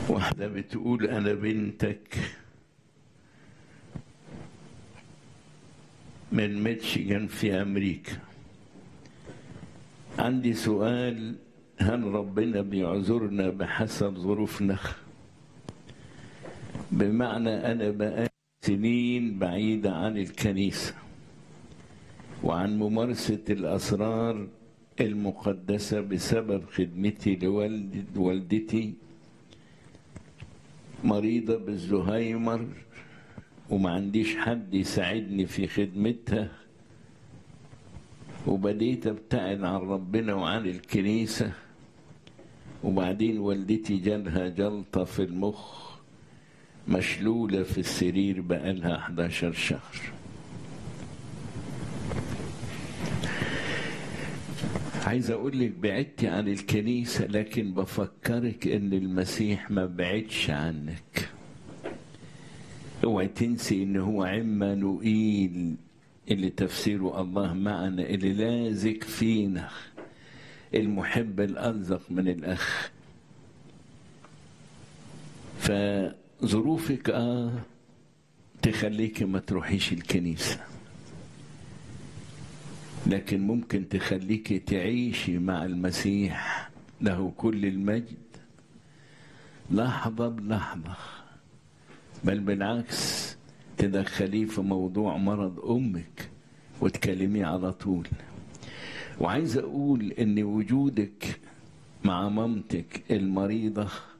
واحدة بتقول أنا بنتك من ميتشيغان في أمريكا عندي سؤال هل ربنا بيعذرنا بحسب ظروفنا بمعنى أنا بقى سنين بعيدة عن الكنيسة وعن ممارسة الأسرار المقدسة بسبب خدمتي لوالد والدتي مريضة بالزهايمر وما عنديش حد يساعدني في خدمتها وبديت ابتعد عن ربنا وعن الكنيسة وبعدين والدتي جالها جلطة في المخ مشلولة في السرير بقالها 11 شهر عايز اقول لك بعدتي عن الكنيسة لكن بفكرك ان المسيح ما بعدش عنك اوعي تنسي ان هو عمانوئيل اللي تفسيره الله معنا اللي لازق فينا المحب الألزق من الأخ فظروفك آه تخليك ما تروحيش الكنيسة لكن ممكن تخليك تعيشي مع المسيح له كل المجد لحظة بلحظة بل بالعكس تدخليه في موضوع مرض أمك وتكلميه على طول وعايز أقول إن وجودك مع مامتك المريضة